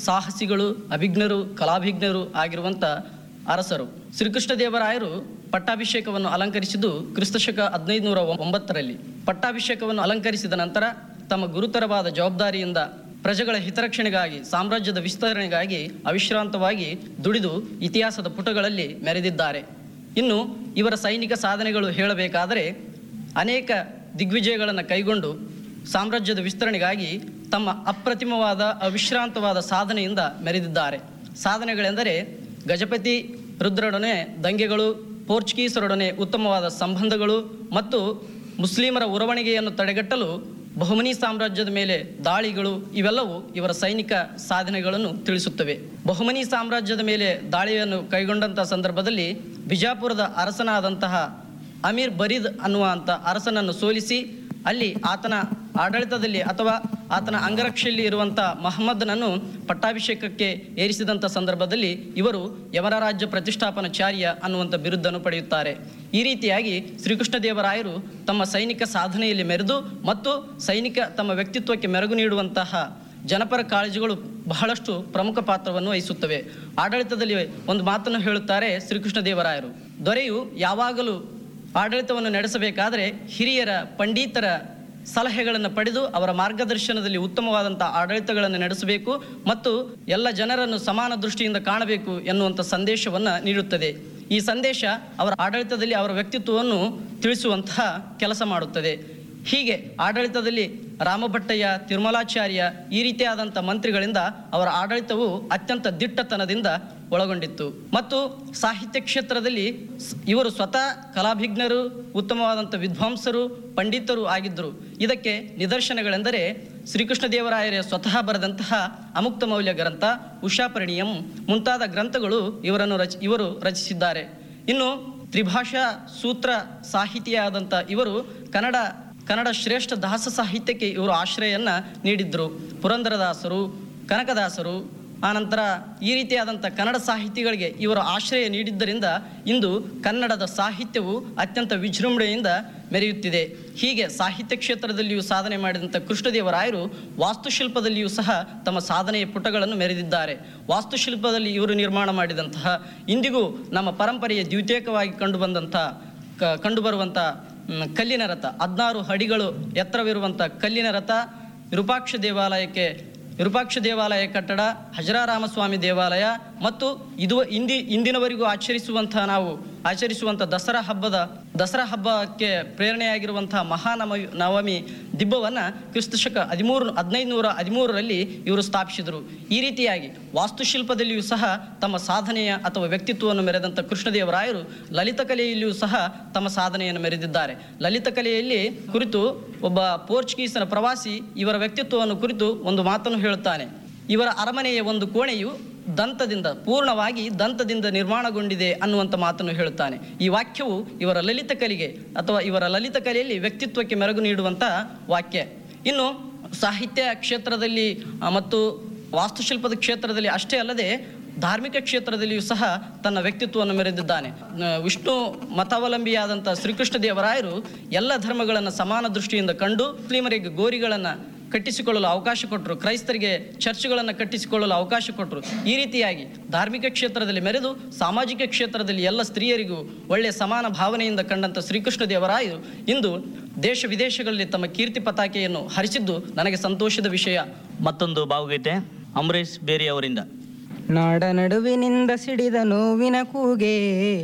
ಸಾಹಸಿಗಳು ಅಭಿಜ್ಞರು ಕಲಾಭಿಜ್ಞರು ಆಗಿರುವಂಥ ಅರಸರು ಶ್ರೀಕೃಷ್ಣ ದೇವರಾಯರು ಪಟ್ಟಾಭಿಷೇಕವನ್ನು ಅಲಂಕರಿಸಿದ್ದು ಕ್ರಿಸ್ತಶಕ ಹದಿನೈದು ನೂರ ಒಂಬತ್ತರಲ್ಲಿ ಪಟ್ಟಾಭಿಷೇಕವನ್ನು ಅಲಂಕರಿಸಿದ ನಂತರ ತಮ್ಮ ಗುರುತರವಾದ ಜವಾಬ್ದಾರಿಯಿಂದ ಪ್ರಜೆಗಳ ಹಿತರಕ್ಷಣೆಗಾಗಿ ಸಾಮ್ರಾಜ್ಯದ ವಿಸ್ತರಣೆಗಾಗಿ ಅವಿಶ್ರಾಂತವಾಗಿ ದುಡಿದು ಇತಿಹಾಸದ ಪುಟಗಳಲ್ಲಿ ಮೆರೆದಿದ್ದಾರೆ ಇನ್ನು ಇವರ ಸೈನಿಕ ಸಾಧನೆಗಳು ಹೇಳಬೇಕಾದರೆ ಅನೇಕ ದಿಗ್ವಿಜಯಗಳನ್ನು ಕೈಗೊಂಡು ಸಾಮ್ರಾಜ್ಯದ ವಿಸ್ತರಣೆಗಾಗಿ ತಮ್ಮ ಅಪ್ರತಿಮವಾದ ಅವಿಶ್ರಾಂತವಾದ ಸಾಧನೆಯಿಂದ ಮೆರೆದಿದ್ದಾರೆ ಸಾಧನೆಗಳೆಂದರೆ ಗಜಪತಿ ರುದ್ರರೊಡನೆ ದಂಗೆಗಳು ಪೋರ್ಚುಗೀಸರೊಡನೆ ಉತ್ತಮವಾದ ಸಂಬಂಧಗಳು ಮತ್ತು ಮುಸ್ಲಿಮರ ಉರವಣಿಗೆಯನ್ನು ತಡೆಗಟ್ಟಲು ಬಹುಮನಿ ಸಾಮ್ರಾಜ್ಯದ ಮೇಲೆ ದಾಳಿಗಳು ಇವೆಲ್ಲವೂ ಇವರ ಸೈನಿಕ ಸಾಧನೆಗಳನ್ನು ತಿಳಿಸುತ್ತವೆ ಬಹುಮನಿ ಸಾಮ್ರಾಜ್ಯದ ಮೇಲೆ ದಾಳಿಯನ್ನು ಕೈಗೊಂಡಂಥ ಸಂದರ್ಭದಲ್ಲಿ ಬಿಜಾಪುರದ ಅರಸನಾದಂತಹ ಅಮೀರ್ ಬರೀದ್ ಅನ್ನುವಂಥ ಅರಸನನ್ನು ಸೋಲಿಸಿ ಅಲ್ಲಿ ಆತನ ಆಡಳಿತದಲ್ಲಿ ಅಥವಾ ಆತನ ಅಂಗರಕ್ಷೆಯಲ್ಲಿ ಇರುವಂಥ ಮಹಮ್ಮದನನ್ನು ಪಟ್ಟಾಭಿಷೇಕಕ್ಕೆ ಏರಿಸಿದಂಥ ಸಂದರ್ಭದಲ್ಲಿ ಇವರು ಯವರ ರಾಜ್ಯ ಪ್ರತಿಷ್ಠಾಪನಾಚಾರ್ಯ ಅನ್ನುವಂಥ ಬಿರುದ್ದನ್ನು ಪಡೆಯುತ್ತಾರೆ ಈ ರೀತಿಯಾಗಿ ಶ್ರೀಕೃಷ್ಣ ದೇವರಾಯರು ತಮ್ಮ ಸೈನಿಕ ಸಾಧನೆಯಲ್ಲಿ ಮೆರೆದು ಮತ್ತು ಸೈನಿಕ ತಮ್ಮ ವ್ಯಕ್ತಿತ್ವಕ್ಕೆ ಮೆರುಗು ನೀಡುವಂತಹ ಜನಪರ ಕಾಳಜಿಗಳು ಬಹಳಷ್ಟು ಪ್ರಮುಖ ಪಾತ್ರವನ್ನು ವಹಿಸುತ್ತವೆ ಆಡಳಿತದಲ್ಲಿ ಒಂದು ಮಾತನ್ನು ಹೇಳುತ್ತಾರೆ ಶ್ರೀಕೃಷ್ಣ ದೇವರಾಯರು ದೊರೆಯು ಯಾವಾಗಲೂ ಆಡಳಿತವನ್ನು ನಡೆಸಬೇಕಾದರೆ ಹಿರಿಯರ ಪಂಡಿತರ ಸಲಹೆಗಳನ್ನು ಪಡೆದು ಅವರ ಮಾರ್ಗದರ್ಶನದಲ್ಲಿ ಉತ್ತಮವಾದಂಥ ಆಡಳಿತಗಳನ್ನು ನಡೆಸಬೇಕು ಮತ್ತು ಎಲ್ಲ ಜನರನ್ನು ಸಮಾನ ದೃಷ್ಟಿಯಿಂದ ಕಾಣಬೇಕು ಎನ್ನುವಂಥ ಸಂದೇಶವನ್ನು ನೀಡುತ್ತದೆ ಈ ಸಂದೇಶ ಅವರ ಆಡಳಿತದಲ್ಲಿ ಅವರ ವ್ಯಕ್ತಿತ್ವವನ್ನು ತಿಳಿಸುವಂತಹ ಕೆಲಸ ಮಾಡುತ್ತದೆ ಹೀಗೆ ಆಡಳಿತದಲ್ಲಿ ರಾಮಭಟ್ಟಯ್ಯ ತಿರುಮಲಾಚಾರ್ಯ ಈ ರೀತಿಯಾದಂಥ ಮಂತ್ರಿಗಳಿಂದ ಅವರ ಆಡಳಿತವು ಅತ್ಯಂತ ದಿಟ್ಟತನದಿಂದ ಒಳಗೊಂಡಿತ್ತು ಮತ್ತು ಸಾಹಿತ್ಯ ಕ್ಷೇತ್ರದಲ್ಲಿ ಸ್- ಇವರು ಸ್ವತಃ ಕಲಾಭಿಜ್ಞರು ಉತ್ತಮವಾದಂಥ ವಿದ್ವಾಂಸರು ಪಂಡಿತರು ಆಗಿದ್ದರು ಇದಕ್ಕೆ ನಿದರ್ಶನಗಳೆಂದರೆ ಶ್ರೀಕೃಷ್ಣ ದೇವರಾಯರೇ ಸ್ವತಃ ಬರೆದಂತಹ ಅಮುಕ್ತ ಮೌಲ್ಯ ಗ್ರಂಥ ಉಷಾಪರಿಣಿಯಂ ಮುಂತಾದ ಗ್ರಂಥಗಳು ಇವರನ್ನು ರಚ ಇವರು ರಚಿಸಿದ್ದಾರೆ ಇನ್ನು ತ್ರಿಭಾಷಾ ಸೂತ್ರ ಸಾಹಿತಿಯಾದಂಥ ಇವರು ಕನ್ನಡ ಕನ್ನಡ ಶ್ರೇಷ್ಠ ದಾಸ ಸಾಹಿತ್ಯಕ್ಕೆ ಇವರು ಆಶ್ರಯವನ್ನು ನೀಡಿದ್ರು ಪುರಂದರದಾಸರು ಕನಕದಾಸರು ಆನಂತರ ಈ ರೀತಿಯಾದಂಥ ಕನ್ನಡ ಸಾಹಿತಿಗಳಿಗೆ ಇವರು ಆಶ್ರಯ ನೀಡಿದ್ದರಿಂದ ಇಂದು ಕನ್ನಡದ ಸಾಹಿತ್ಯವು ಅತ್ಯಂತ ವಿಜೃಂಭಣೆಯಿಂದ ಮೆರೆಯುತ್ತಿದೆ ಹೀಗೆ ಸಾಹಿತ್ಯ ಕ್ಷೇತ್ರದಲ್ಲಿಯೂ ಸಾಧನೆ ಮಾಡಿದಂಥ ಕೃಷ್ಣದೇವರಾಯರು ವಾಸ್ತುಶಿಲ್ಪದಲ್ಲಿಯೂ ಸಹ ತಮ್ಮ ಸಾಧನೆಯ ಪುಟಗಳನ್ನು ಮೆರೆದಿದ್ದಾರೆ ವಾಸ್ತುಶಿಲ್ಪದಲ್ಲಿ ಇವರು ನಿರ್ಮಾಣ ಮಾಡಿದಂತಹ ಇಂದಿಗೂ ನಮ್ಮ ಪರಂಪರೆಯ ದ್ವಿತೀಯಕವಾಗಿ ಕಂಡುಬಂದಂಥ ಕ ಕಂಡುಬರುವಂಥ ಮ್, ಕಲ್ಲಿನ ರಥ ಹದಿನಾರು ಅಡಿಗಳು ಎತ್ತರವಿರುವಂಥ ಕಲ್ಲಿನ ರಥ ವಿರೂಪಾಕ್ಷ ದೇವಾಲಯಕ್ಕೆ ವಿರೂಪಾಕ್ಷ ದೇವಾಲಯ ಕಟ್ಟಡ ಹಜರಾರಾಮಸ್ವಾಮಿ ದೇವಾಲಯ ಮತ್ತು ಇದು ಇಂದಿ ಇಂದಿನವರೆಗೂ ಆಚರಿಸುವಂತಹ ನಾವು ಆಚರಿಸುವಂಥ ದಸರಾ ಹಬ್ಬದ ದಸರಾ ಹಬ್ಬಕ್ಕೆ ಪ್ರೇರಣೆಯಾಗಿರುವಂತಹ ಮಹಾನವ ನವಮಿ ದಿಬ್ಬವನ್ನು ಕ್ರಿಸ್ತಶಕ ಹದಿಮೂರು ಹದಿನೈದು ನೂರ ಹದಿಮೂರರಲ್ಲಿ ಇವರು ಸ್ಥಾಪಿಸಿದರು ಈ ರೀತಿಯಾಗಿ ವಾಸ್ತುಶಿಲ್ಪದಲ್ಲಿಯೂ ಸಹ ತಮ್ಮ ಸಾಧನೆಯ ಅಥವಾ ವ್ಯಕ್ತಿತ್ವವನ್ನು ಮೆರೆದಂಥ ಕೃಷ್ಣದೇವರಾಯರು ಲಲಿತ ಕಲೆಯಲ್ಲಿಯೂ ಸಹ ತಮ್ಮ ಸಾಧನೆಯನ್ನು ಮೆರೆದಿದ್ದಾರೆ ಲಲಿತ ಕಲೆಯಲ್ಲಿ ಕುರಿತು ಒಬ್ಬ ಪೋರ್ಚುಗೀಸನ ಪ್ರವಾಸಿ ಇವರ ವ್ಯಕ್ತಿತ್ವವನ್ನು ಕುರಿತು ಒಂದು ಮಾತನ್ನು ಹೇಳುತ್ತಾನೆ ಇವರ ಅರಮನೆಯ ಒಂದು ಕೋಣೆಯು ದಂತದಿಂದ ಪೂರ್ಣವಾಗಿ ದಂತದಿಂದ ನಿರ್ಮಾಣಗೊಂಡಿದೆ ಅನ್ನುವಂಥ ಮಾತನ್ನು ಹೇಳುತ್ತಾನೆ ಈ ವಾಕ್ಯವು ಇವರ ಲಲಿತ ಕಲೆಗೆ ಅಥವಾ ಇವರ ಲಲಿತ ಕಲೆಯಲ್ಲಿ ವ್ಯಕ್ತಿತ್ವಕ್ಕೆ ಮೆರುಗು ನೀಡುವಂಥ ವಾಕ್ಯ ಇನ್ನು ಸಾಹಿತ್ಯ ಕ್ಷೇತ್ರದಲ್ಲಿ ಆ, ಮತ್ತು ವಾಸ್ತುಶಿಲ್ಪದ ಕ್ಷೇತ್ರದಲ್ಲಿ ಅಷ್ಟೇ ಅಲ್ಲದೆ ಧಾರ್ಮಿಕ ಕ್ಷೇತ್ರದಲ್ಲಿಯೂ ಸಹ ತನ್ನ ವ್ಯಕ್ತಿತ್ವವನ್ನು ಮೆರೆದಿದ್ದಾನೆ ನ- ವಿಷ್ಣು ಮತಾವಲಂಬಿಯಾದಂಥ ಶ್ರೀಕೃಷ್ಣ ದೇವರಾಯರು ಎಲ್ಲ ಧರ್ಮಗಳನ್ನು ಸಮಾನ ದೃಷ್ಟಿಯಿಂದ ಕಂಡು ಮುಸ್ಲಿಮರಿಗೆ ಗೋರಿಗಳನ್ನು ಕಟ್ಟಿಸಿಕೊಳ್ಳಲು ಅವಕಾಶ ಕೊಟ್ಟರು ಕ್ರೈಸ್ತರಿಗೆ ಚರ್ಚ್ಗಳನ್ನು ಕಟ್ಟಿಸಿಕೊಳ್ಳಲು ಅವಕಾಶ ಕೊಟ್ಟರು ಈ ರೀತಿಯಾಗಿ ಧಾರ್ಮಿಕ ಕ್ಷೇತ್ರದಲ್ಲಿ ಮೆರೆದು ಸಾಮಾಜಿಕ ಕ್ಷೇತ್ರದಲ್ಲಿ ಎಲ್ಲ ಸ್ತ್ರೀಯರಿಗೂ ಒಳ್ಳೆಯ ಸಮಾನ ಭಾವನೆಯಿಂದ ಕಂಡಂಥ ಶ್ರೀಕೃಷ್ಣ ದೇವರಾಯರು ಇಂದು ದೇಶ ವಿದೇಶಗಳಲ್ಲಿ ತಮ್ಮ ಕೀರ್ತಿ ಪತಾಕೆಯನ್ನು ಹರಿಸಿದ್ದು ನನಗೆ ಸಂತೋಷದ ವಿಷಯ ಮತ್ತೊಂದು ಭಾವಗೀತೆ ಅಂಬರೀಷ್ ಬೇರಿ ಅವರಿಂದ ನಾಡ ನಡುವಿನಿಂದ ಸಿಡಿದ ನೋವಿನ ಕೂಗೆ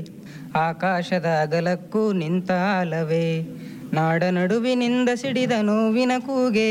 ಆಕಾಶದ ಅಗಲಕ್ಕೂ ನಿಂತ ಅಲವೇ ನಾಡ ನಡುವಿನಿಂದ ಸಿಡಿದ ನೋವಿನ ಕೂಗೆ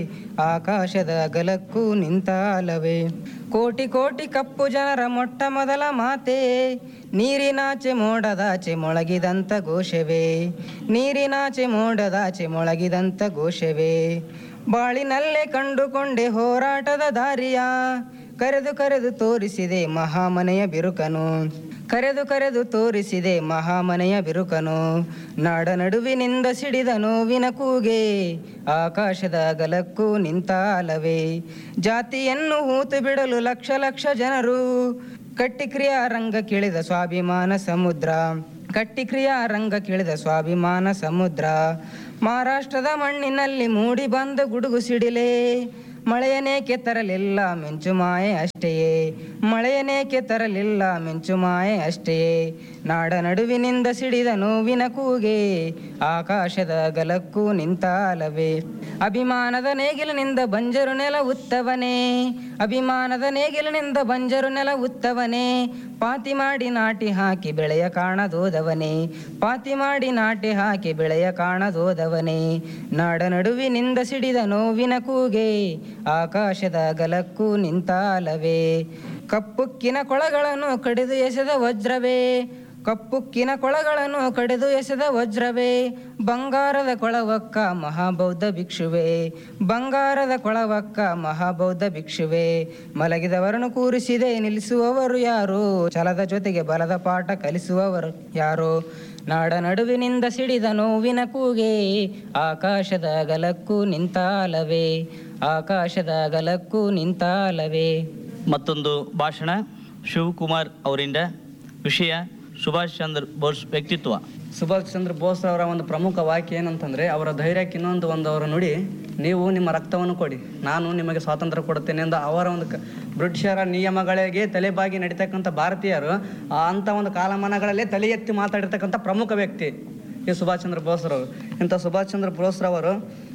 ಆಕಾಶದ ಅಗಲಕ್ಕೂ ನಿಂತ ಅಲವೇ ಕೋಟಿ ಕೋಟಿ ಕಪ್ಪು ಜನರ ಮೊಟ್ಟ ಮೊದಲ ಮಾತೆ ನೀರಿನಾಚೆ ಮೋಡದಾಚೆ ಮೊಳಗಿದಂತ ಘೋಷವೇ ನೀರಿನಾಚೆ ಮೋಡದಾಚೆ ಮೊಳಗಿದಂತ ಘೋಷವೇ ಬಾಳಿನಲ್ಲೇ ಕಂಡುಕೊಂಡೆ ಹೋರಾಟದ ದಾರಿಯ ಕರೆದು ಕರೆದು ತೋರಿಸಿದೆ ಮಹಾಮನೆಯ ಬಿರುಕನು ಕರೆದು ಕರೆದು ತೋರಿಸಿದೆ ಮಹಾಮನೆಯ ಬಿರುಕನು ನಾಡ ನಡುವಿನಿಂದ ಸಿಡಿದ ನೋವಿನ ಕೂಗೆ ಆಕಾಶದ ಅಗಲಕ್ಕೂ ನಿಂತ ಅಲವೇ ಜಾತಿಯನ್ನು ಹೂತು ಬಿಡಲು ಲಕ್ಷ ಲಕ್ಷ ಜನರು ಕಟ್ಟಿಕ್ರಿಯಾ ರಂಗ ಕೇಳಿದ ಸ್ವಾಭಿಮಾನ ಸಮುದ್ರ ಕಟ್ಟಿಕ್ರಿಯಾ ರಂಗ ಕೇಳಿದ ಸ್ವಾಭಿಮಾನ ಸಮುದ್ರ ಮಹಾರಾಷ್ಟ್ರದ ಮಣ್ಣಿನಲ್ಲಿ ಮೂಡಿ ಬಂದ ಗುಡುಗು ಸಿಡಿಲೆ ಮಳೆಯನೇಕೆ ತರಲಿಲ್ಲ ಮಿಂಚು ಮಾಯೆ ಅಷ್ಟೆಯೇ ಮಳೆಯನೇಕೆ ತರಲಿಲ್ಲ ಮಿಂಚು ಮಾಯೆ ಅಷ್ಟೆಯೇ ನಾಡ ನಡುವಿನಿಂದ ಸಿಡಿದ ನೋವಿನ ಕೂಗೆ ಆಕಾಶದ ಗಲಕ್ಕೂ ನಿಂತಾಲವೇ ಅಭಿಮಾನದ ನೇಗಿಲಿನಿಂದ ಬಂಜರು ನೆಲ ಉತ್ತವನೇ ಅಭಿಮಾನದ ನೇಗಿಲಿನಿಂದ ಬಂಜರು ನೆಲ ಉತ್ತವನೇ ಪಾತಿ ಮಾಡಿ ನಾಟಿ ಹಾಕಿ ಬೆಳೆಯ ಕಾಣದೋದವನೇ ಪಾತಿ ಮಾಡಿ ನಾಟಿ ಹಾಕಿ ಬೆಳೆಯ ಕಾಣದೋದವನೇ ನಾಡ ನಡುವಿನಿಂದ ಸಿಡಿದ ನೋವಿನ ಕೂಗೆ ಆಕಾಶದ ಗಲಕ್ಕೂ ನಿಂತಾಲವೇ ಕಪ್ಪುಕ್ಕಿನ ಕೊಳಗಳನ್ನು ಕಡಿದು ಎಸೆದ ವಜ್ರವೇ ಕಪ್ಪುಕ್ಕಿನ ಕೊಳಗಳನ್ನು ಕಡಿದು ಎಸೆದ ವಜ್ರವೇ ಬಂಗಾರದ ಕೊಳವಕ್ಕ ಮಹಾಬೌದ್ಧ ಭಿಕ್ಷುವೆ ಬಂಗಾರದ ಕೊಳವಕ್ಕ ಮಹಾಬೌದ್ಧ ಭಿಕ್ಷುವೆ ಮಲಗಿದವರನ್ನು ಕೂರಿಸಿದೆ ನಿಲ್ಲಿಸುವವರು ಯಾರು ಛಲದ ಜೊತೆಗೆ ಬಲದ ಪಾಠ ಕಲಿಸುವವರು ಯಾರು ನಾಡ ನಡುವಿನಿಂದ ಸಿಡಿದ ನೋವಿನ ಕೂಗೆ ಆಕಾಶದ ಗಲಕ್ಕೂ ನಿಂತಾಲವೇ ಆಕಾಶದ ಗಲಕ್ಕೂ ನಿಂತಾಲವೇ ಮತ್ತೊಂದು ಭಾಷಣ ಶಿವಕುಮಾರ್ ಅವರಿಂದ ವಿಷಯ ಸುಭಾಷ್ ಚಂದ್ರ ಬೋಸ್ ವ್ಯಕ್ತಿತ್ವ ಸುಭಾಷ್ ಚಂದ್ರ ಬೋಸ್ ಅವರ ಒಂದು ಪ್ರಮುಖ ವಾಕ್ಯ ಏನಂತಂದ್ರೆ ಅವರ ಧೈರ್ಯಕ್ಕೆ ಇನ್ನೊಂದು ಒಂದು ಅವರ ನುಡಿ ನೀವು ನಿಮ್ಮ ರಕ್ತವನ್ನು ಕೊಡಿ ನಾನು ನಿಮಗೆ ಸ್ವಾತಂತ್ರ್ಯ ಕೊಡುತ್ತೇನೆ ಎಂದು ಅವರ ಒಂದು ಕ- ಬ್ರಿಟಿಷರ ನಿಯಮಗಳಿಗೆ ತಲೆಬಾಗಿ ನಡೀತಕ್ಕಂಥ ಭಾರತೀಯರು ಆ ಅಂಥ ಒಂದು ಕಾಲಮಾನಗಳಲ್ಲೇ ತಲೆ ಎತ್ತಿ ಮಾತಾಡಿರ್ತಕ್ಕಂಥ ಪ್ರಮುಖ ವ್ಯಕ್ತಿ ಈ ಸುಭಾಷ್ ಚಂದ್ರ ಬೋಸ್ರವರು ಇಂಥ ಸುಭಾಷ್ ಚಂದ್ರ ಬೋಸ್ರವರು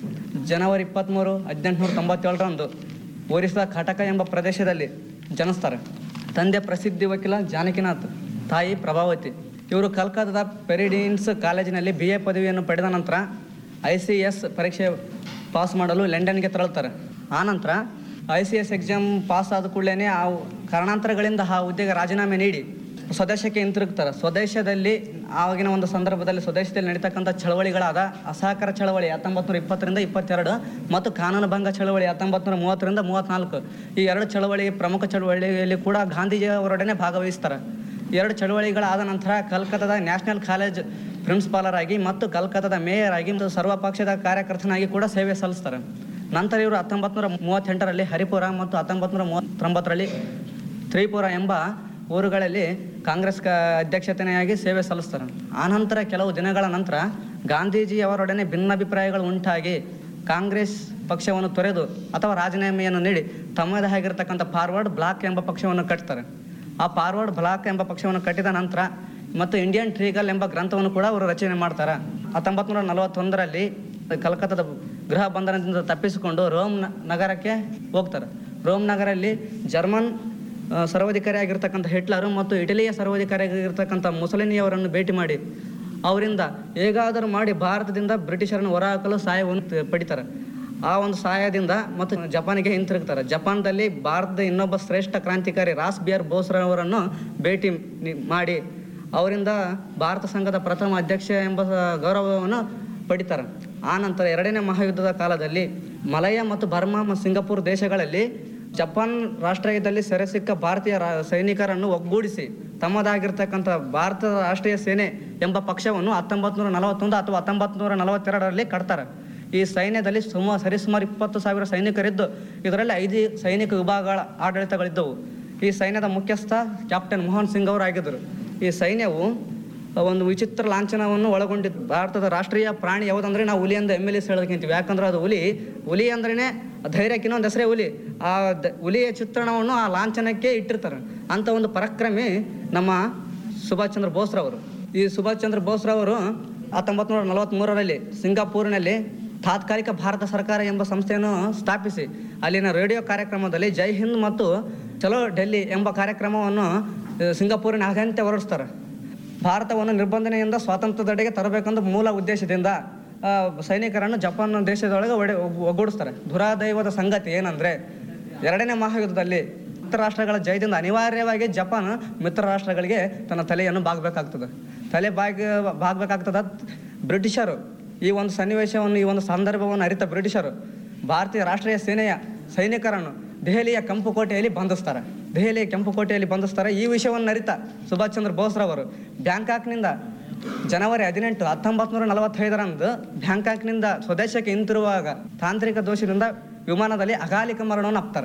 ಜನವರಿ ಇಪ್ಪತ್ತ್ಮೂರು ಹದಿನೆಂಟುನೂರ ತೊಂಬತ್ತೇಳರಂದು ಒರಿಸ್ಸಾ ಕಟಕ ಎಂಬ ಪ್ರದೇಶದಲ್ಲಿ ಜನಿಸ್ತಾರೆ ತಂದೆ ಪ್ರಸಿದ್ಧಿ ವಕೀಲ ಜಾನಕಿನಾಥ್ ತಾಯಿ ಪ್ರಭಾವತಿ ಇವರು ಕಲ್ಕತ್ತಾದ ಪೆರಿಡೀನ್ಸ್ ಕಾಲೇಜಿನಲ್ಲಿ ಬಿ ಎ ಪದವಿಯನ್ನು ಪಡೆದ ನಂತರ ಐ ಸಿ ಎಸ್ ಪರೀಕ್ಷೆ ಪಾಸ್ ಮಾಡಲು ಲಂಡನ್ಗೆ ತೆರಳುತ್ತಾರೆ ಆನಂತರ I C S exam pass ಆದ ಕೂಡಲೇ ಆ ಕಾರಣಾಂತರಗಳಿಂದ ಆ ಹುದ್ದೆಗೆ ರಾಜೀನಾಮೆ ನೀಡಿ ಸ್ವದೇಶಕ್ಕೆ ಹಿಂತಿರುಗ್ತಾರೆ ಸ್ವದೇಶದಲ್ಲಿ ಆವಾಗಿನ ಒಂದು ಸಂದರ್ಭದಲ್ಲಿ ಸ್ವದೇಶದಲ್ಲಿ ನಡೀತಕ್ಕಂಥ ಚಳವಳಿಗಳಾದ ಅಸಹಕಾರ ಚಳವಳಿ ಹತ್ತೊಂಬತ್ತು ನೂರ ಇಪ್ಪತ್ತರಿಂದ ಇಪ್ಪತ್ತೆರಡು ಮತ್ತು ಕಾನೂನು ಭಂಗ ಚಳವಳಿ ಹತ್ತೊಂಬತ್ತು ನೂರ ಮೂವತ್ತರಿಂದ ಮೂವತ್ತ್ನಾಲ್ಕು ಈ ಎರಡು ಚಳವಳಿ ಪ್ರಮುಖ ಚಳವಳಿಯಲ್ಲಿ ಕೂಡ ಗಾಂಧೀಜಿಯವರೊಡನೆ ಭಾಗವಹಿಸ್ತಾರೆ ಎರಡು ಚಳವಳಿಗಳಾದ ನಂತರ ಕಲ್ಕತ್ತಾದ ನ್ಯಾಷನಲ್ ಕಾಲೇಜ್ ಪ್ರಿನ್ಸಿಪಾಲರ್ ಆಗಿ ಮತ್ತು ಕಲ್ಕತ್ತಾದ ಮೇಯರ್ ಆಗಿ ಮತ್ತು ಸರ್ವಪಕ್ಷದ ಕಾರ್ಯಕರ್ತನಾಗಿ ಕೂಡ ಸೇವೆ ಸಲ್ಲಿಸ್ತಾರೆ ನಂತರ ಇವರು ಹತ್ತೊಂಬತ್ತು ನೂರ ಮೂವತ್ತೆಂಟರಲ್ಲಿ ಹರಿಪುರ ಮತ್ತು ಹತ್ತೊಂಬತ್ತು ನೂರ ಮೂವತ್ತೊಂಬತ್ತರಲ್ಲಿ ತ್ರಿಪುರ ಎಂಬ ಊರುಗಳಲ್ಲಿ ಕಾಂಗ್ರೆಸ್ ಕ ಅಧ್ಯಕ್ಷತೆಯಾಗಿ ಸೇವೆ ಸಲ್ಲಿಸ್ತಾರೆ ಆನಂತರ ಕೆಲವು ದಿನಗಳ ನಂತರ ಗಾಂಧೀಜಿಯವರೊಡನೆ ಭಿನ್ನಾಭಿಪ್ರಾಯಗಳು ಉಂಟಾಗಿ ಕಾಂಗ್ರೆಸ್ ಪಕ್ಷವನ್ನು ತೊರೆದು ಅಥವಾ ರಾಜೀನಾಮೆಯನ್ನು ನೀಡಿ ತಮ್ಮದೇ ಆಗಿರತಕ್ಕಂಥ ಫಾರ್ವರ್ಡ್ ಬ್ಲಾಕ್ ಎಂಬ ಪಕ್ಷವನ್ನು ಕಟ್ತಾರೆ ಆ ಫಾರ್ವರ್ಡ್ ಬ್ಲಾಕ್ ಎಂಬ ಪಕ್ಷವನ್ನು ಕಟ್ಟಿದ ನಂತರ ಮತ್ತು ಇಂಡಿಯನ್ ಟ್ರೀಗಲ್ ಎಂಬ ಗ್ರಂಥವನ್ನು ಕೂಡ ಅವರು ರಚನೆ ಮಾಡ್ತಾರೆ ಹತ್ತೊಂಬತ್ತು ನೂರ ನಲವತ್ತೊಂದರಲ್ಲಿ ಕಲ್ಕತ್ತಾದ ಗೃಹ ಬಂಧನದಿಂದ ತಪ್ಪಿಸಿಕೊಂಡು ರೋಮ್ ನ- ನಗರಕ್ಕೆ ಹೋಗ್ತಾರೆ ರೋಮ್ ನಗರಲ್ಲಿ ಜರ್ಮನ್ ಆ, ಸರ್ವಾಧಿಕಾರಿಯಾಗಿರ್ತಕ್ಕಂಥ ಹಿಟ್ಲರು ಮತ್ತು ಇಟಲಿಯ ಸರ್ವಾಧಿಕಾರಿಯಾಗಿರ್ತಕ್ಕಂಥ ಮುಸಲಿನಿಯವರನ್ನು ಭೇಟಿ ಮಾಡಿ ಅವರಿಂದ ಹೇಗಾದರೂ ಮಾಡಿ ಭಾರತದಿಂದ ಬ್ರಿಟಿಷರನ್ನು ಹೊರಹಾಕಲು ಸಹಾಯವನ್ನು ತ- ಪಡಿತಾರೆ ಆ ಒಂದು ಸಹಾಯದಿಂದ ಮತ್ತು ಜಪಾನಿಗೆ ಹಿಂತಿರುಗ್ತಾರೆ ಜಪಾನ್ದಲ್ಲಿ ಭಾರತದ ಇನ್ನೊಬ್ಬ ಶ್ರೇಷ್ಠ ಕ್ರಾಂತಿಕಾರಿ ರಾಸ್ ಬಿಯರ್ ಬೋಸ್ರವರನ್ನು ಭೇಟಿ ನಿ- ಮಾಡಿ ಅವರಿಂದ ಭಾರತ ಸಂಘದ ಪ್ರಥಮ ಅಧ್ಯಕ್ಷ ಎಂಬ ಗೌರವವನ್ನು ಪಡಿತಾರೆ ಆ ನಂತರ ಎರಡನೇ ಮಹಾಯುದ್ಧದ ಕಾಲದಲ್ಲಿ ಮಲಯ ಮತ್ತು ಬರ್ಮಾ ಮತ್ತು ಸಿಂಗಪುರ್ ದೇಶಗಳಲ್ಲಿ ಜಪಾನ್ ರಾಷ್ಟ್ರೀಯದಲ್ಲಿ ಸೆರೆ ಸಿಕ್ಕ ಭಾರತೀಯ ರಾ- ಸೈನಿಕರನ್ನು ಒಗ್ಗೂಡಿಸಿ ತಮ್ಮದಾಗಿರ್ತಕ್ಕಂಥ ಭಾರತದ ರಾಷ್ಟ್ರೀಯ ಸೇನೆ ಎಂಬ ಪಕ್ಷವನ್ನು ಹತ್ತೊಂಬತ್ತು ನೂರ ನಲವತ್ತೊಂದು ಅಥವಾ ಹತ್ತೊಂಬತ್ತು ನೂರ ನಲವತ್ತೆರಡರಲ್ಲಿ ಕಟ್ತಾರೆ ಈ ಸೈನ್ಯದಲ್ಲಿ ಸುಮ ಸರಿಸುಮಾರು ಇಪ್ಪತ್ತು ಸಾವಿರ ಸೈನಿಕರಿದ್ದು ಇದರಲ್ಲಿ ಐದು ಸೈನಿಕ ವಿಭಾಗಗಳ ಆಡಳಿತಗಳಿದ್ದವು ಈ ಸೈನ್ಯದ ಮುಖ್ಯಸ್ಥ ಕ್ಯಾಪ್ಟನ್ ಮೋಹನ್ ಸಿಂಗ್ ಅವರು ಆಗಿದ್ದರು ಈ ಸೈನ್ಯವು ಒಂದು ವಿಚಿತ್ರ ಲಾಂಛನವನ್ನು ಒಳಗೊಂಡಿದ್ದು ಭಾರತದ ರಾಷ್ಟ್ರೀಯ ಪ್ರಾಣಿ ಯಾವುದಂದ್ರೆ ನಾವು ಹುಲಿ ಅಂತ ಎಮ್ ಎಲ್ ಎಸ್ ಹೇಳೋದಕ್ಕಿಂತೀವಿ ಯಾಕಂದ್ರೆ ಅದು ಹುಲಿ ಹುಲಿ ಅಂದ್ರೇ ಧೈರ್ಯಕ್ಕೆ ಇನ್ನೊಂದು ಹೆಸರೇ ಹುಲಿ ಆ ದ- ಹುಲಿಯ ಚಿತ್ರಣವನ್ನು ಆ ಲಾಂಛನಕ್ಕೆ ಇಟ್ಟಿರ್ತಾರೆ ಅಂಥ ಒಂದು ಪರಾಕ್ರಮಿ ನಮ್ಮ ಸುಭಾಷ್ ಚಂದ್ರ ಬೋಸ್ರವರು ಈ ಸುಭಾಷ್ ಚಂದ್ರ ಬೋಸ್ರವರು ಹತ್ತೊಂಬತ್ತು ನೂರ ನಲವತ್ತ್ಮೂರರಲ್ಲಿ ಸಿಂಗಾಪುರಿನಲ್ಲಿ ತಾತ್ಕಾಲಿಕ ಭಾರತ ಸರ್ಕಾರ ಎಂಬ ಸಂಸ್ಥೆಯನ್ನು ಸ್ಥಾಪಿಸಿ ಅಲ್ಲಿನ ರೇಡಿಯೋ ಕಾರ್ಯಕ್ರಮದಲ್ಲಿ ಜೈ ಹಿಂದ್ ಮತ್ತು ಚಲೋ ಡೆಲ್ಲಿ ಎಂಬ ಕಾರ್ಯಕ್ರಮವನ್ನು ಆ, ಸಿಂಗಾಪುರಿನಾದ್ಯಂತ ಹೊರಡಿಸ್ತಾರೆ ಭಾರತವನ್ನು ನಿರ್ಬಂಧನೆಯಿಂದ ಸ್ವಾತಂತ್ರ್ಯದೆಡೆಗೆ ತರಬೇಕೆಂದು ಮೂಲ ಉದ್ದೇಶದಿಂದ ಆ, ಸೈನಿಕರನ್ನು ಜಪಾನ್ ದೇಶದೊಳಗೆ ಒಡೆ ಒಗ್ಗೂಡಿಸ್ತಾರೆ ದುರಾದೈವದ ಸಂಗತಿ ಏನಂದರೆ ಎರಡನೇ ಮಹಾಯುದ್ಧದಲ್ಲಿ ಮಿತ್ರ ರಾಷ್ಟ್ರಗಳ ಜಯದಿಂದ ಅನಿವಾರ್ಯವಾಗಿ ಜಪಾನ್ ಮಿತ್ರ ರಾಷ್ಟ್ರಗಳಿಗೆ ತನ್ನ ತಲೆಯನ್ನು ಬಾಗಬೇಕಾಗ್ತದೆ ತಲೆ ಬಾಗಿ ಬಾಗಬೇಕಾಗ್ತದ ಬ್ರಿಟಿಷರು ಈ ಒಂದು ಸನ್ನಿವೇಶವನ್ನು ಈ ಒಂದು ಸಂದರ್ಭವನ್ನು ಅರಿತ ಬ್ರಿಟಿಷರು ಭಾರತೀಯ ರಾಷ್ಟ್ರೀಯ ಸೇನೆಯ ಸೈನಿಕರನ್ನು ದೆಹಲಿಯ ಕೆಂಪು ಕೋಟೆಯಲ್ಲಿ ಬಂಧಿಸ್ತಾರೆ ದೆಹಲಿಯ ಕೆಂಪು ಕೋಟೆಯಲ್ಲಿ ಬಂಧಿಸ್ತಾರೆ ಈ ವಿಷಯವನ್ನು ಅರಿತ ಸುಭಾಷ್ ಚಂದ್ರ ಬೋಸ್ರವರು ಬ್ಯಾಂಕಾಕ್ನಿಂದ ಜನವರಿ ಹದಿನೆಂಟು ಹತ್ತೊಂಬತ್ತು ನೂರ ನಲವತ್ತೈದರಂದು ಬ್ಯಾಂಕಾಕ್ನಿಂದ ಸ್ವದೇಶಕ್ಕೆ ಹಿಂತಿರುವಾಗ ತಾಂತ್ರಿಕ ದೋಷದಿಂದ ವಿಮಾನದಲ್ಲಿ ಅಕಾಲಿಕ ಮರಣವನ್ನು ಅಪ್ತಾರೆ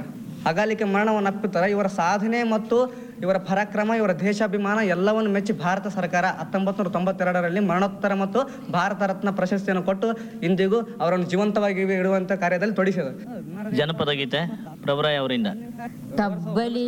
ಅಕಾಲಿಕ ಮರಣವನ್ನು ಅಪ್ಪಿದ್ದಾರೆ ಇವರ ಸಾಧನೆ ಮತ್ತು ಇವರ ಪರಾಕ್ರಮ ಇವರ ದೇಶಾಭಿಮಾನ ಎಲ್ಲವನ್ನು ಮೆಚ್ಚಿ ಭಾರತ ಸರ್ಕಾರ ಹತ್ತೊಂಬತ್ತು ನೂರ ತೊಂಬತ್ತೆರಡರಲ್ಲಿ ಮರಣೋತ್ತರ ಮತ್ತು ಭಾರತ ರತ್ನ ಪ್ರಶಸ್ತಿಯನ್ನು ಕೊಟ್ಟು ಇಂದಿಗೂ ಅವರನ್ನು ಜೀವಂತವಾಗಿ ಇಡುವಂಥ ಕಾರ್ಯದಲ್ಲಿ ತೊಡಗಿಸಿದೆ ಜನಪದ ಗೀತೆ ಪ್ರಭುರಾಯ್ ಅವರಿಂದ ತಬ್ಬಲಿ